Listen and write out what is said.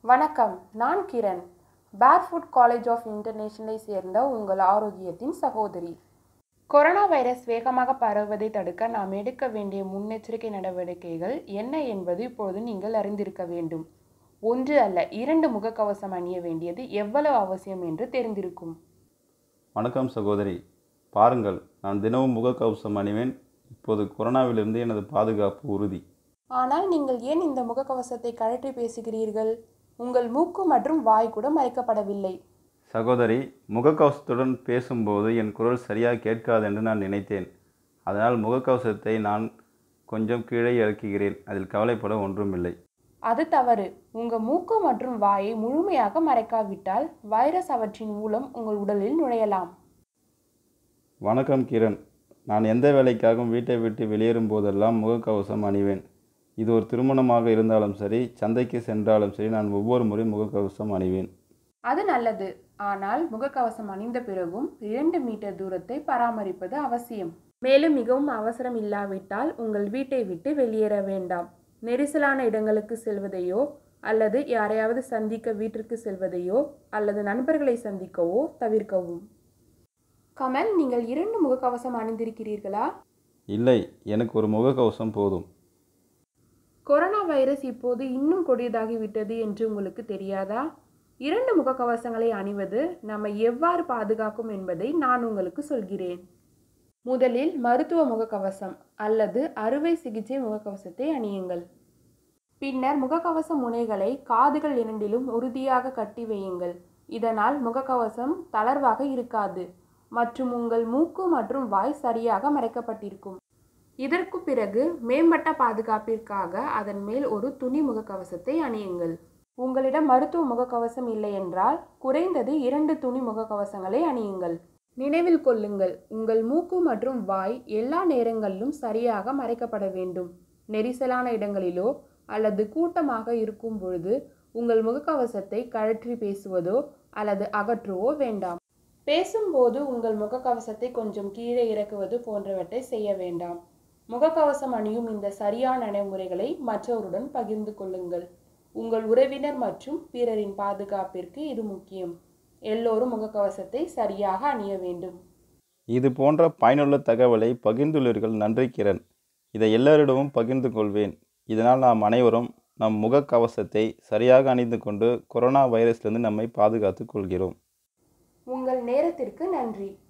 வணக்கம் நான் Kiran Barefoot College of இன்டர்நேஷனலை சேர்ந்த உங்கள் ஆரோக்கியத்தின் சகோதரி கொரோனா வைரஸ் வேகமாக பரவுவதை தடுக்க நாம் எடுக்க வேண்டிய முன்னெச்சரிக்கை நடவடிக்கைகள் என்ன என்பது இப்பொழுது நீங்கள் அறிந்திருக்க வேண்டும் ஒன்று அல்ல இரண்டு முகக்கவசம் அணிய வேண்டியது எவ்வளவு அவசியம் என்று தெரிந்திருக்கும் வணக்கம் சகோதரி பாருங்கள் நான் தினமும் முகக்கவசம் அணிவேன் இப்போது கொரோனாவிலிருந்து எனது பாதுகாப்பு உறுதி ஆனால் நீங்கள் ஏன் இந்த முகக்கவசத்தை கழற்றி பேசுகிறீர்கள் உங்கள் மூக்கு மற்றும் வாய் கூட மறைக்கப்படவில்லை சகோதரி முகக்கவசத்துடன் பேசும்போது என் குரல் சரியாக கேட்காது என்று நான் நினைத்தேன் அதனால் முகக்கவசத்தை நான் கொஞ்சம் கீழே இறக்குகிறேன் அதில் கவலைப்பட ஒன்றுமில்லை அது தவறு உங்க மூக்கு மற்றும் வாயை முழுமையாக மறைக்காவிட்டால் வைரஸ் அவற்றின் மூலம் உங்கள் உடலில் நுழையலாம் வணக்கம் கிரண் நான் எந்த வேலைக்காகவும் வீட்டை விட்டு வெளியேறும் போதெல்லாம் முகக்கவசம் அணிவேன் இது ஒரு திருமணமாக இருந்தாலும் சரி சந்தைக்கு சென்றாலும் சரி நான் ஒவ்வொரு முறை முகக்கவசம் அணிவேன் அது நல்லது ஆனால் முகக்கவசம் அணிந்த பிறகும் இரண்டு மீட்டர் தூரத்தை பராமரிப்பது அவசியம் மேலும் மிகவும் அவசரம் இல்லாவிட்டால் உங்கள் வீட்டை விட்டு வெளியேற வேண்டாம் நெரிசலான இடங்களுக்கு செல்வதையோ அல்லது யாரையாவது சந்திக்க வீட்டிற்கு செல்வதையோ அல்லது நண்பர்களை சந்திக்கவோ தவிர்க்கவும் கமல் நீங்கள் இரண்டு முகக்கவசம் அணிந்திருக்கிறீர்களா இல்லை எனக்கு ஒரு முகக்கவசம் போதும் கொரோனா வைரஸ் இப்போது இன்னும் கொடியதாகிவிட்டது என்று உங்களுக்கு தெரியாதா இரண்டு முகக்கவசங்களை அணிவது நம்மை எவ்வாறு பாதுகாக்கும் என்பதை நான் உங்களுக்கு சொல்கிறேன் முதலில் மருத்துவ முகக்கவசம் அல்லது அறுவை சிகிச்சை முகக்கவசத்தை அணியுங்கள் பின்னர் முகக்கவச முனைகளை காதுகள் இரண்டிலும் உறுதியாக கட்டி வையுங்கள் இதனால் முகக்கவசம் தளர்வாக இருக்காது மற்றும் உங்கள் மூக்கு மற்றும் வாய் சரியாக மறைக்கப்பட்டிருக்கும் இதற்கு பிறகு மேம்பட்ட பாதுகாப்பிற்காக அதன் மேல் ஒரு துணி முகக்கவசத்தை அணியுங்கள் உங்களிடம் மருத்துவ முகக்கவசம் இல்லை என்றால் குறைந்தது இரண்டு துணி முகக்கவசங்களை அணியுங்கள் நினைவில் கொள்ளுங்கள் உங்கள் மூக்கு மற்றும் வாய் எல்லா நேரங்களிலும் சரியாக மறைக்கப்பட வேண்டும் நெரிசலான இடங்களிலோ அல்லது கூட்டமாக இருக்கும் பொழுது உங்கள் முகக்கவசத்தை கழற்றி பேசுவதோ அல்லது அகற்றுவோ வேண்டாம் பேசும்போது உங்கள் முகக்கவசத்தை கொஞ்சம் கீழே இறக்குவது போன்றவற்றை செய்ய வேண்டாம் முகக்கவசம் அணியும் இந்த சரியான நடைமுறைகளை மற்றவருடன் பகிர்ந்து கொள்ளுங்கள் உங்கள் உறவினர் மற்றும் பிறரின் பாதுகாப்பிற்கு இது முக்கியம் எல்லோரும் முகக்கவசத்தை சரியாக அணிய வேண்டும் இது போன்ற பயனுள்ள தகவலை பகிர்ந்துள்ளீர்கள் நன்றி கிரண் இதை எல்லாரிடமும் பகிர்ந்து கொள்வேன் இதனால் நாம் அனைவரும் நம் முகக்கவசத்தை சரியாக அணிந்து கொண்டு கொரோனா வைரஸிலிருந்து நம்மை பாதுகாத்துக் கொள்கிறோம் உங்கள் நேரத்திற்கு நன்றி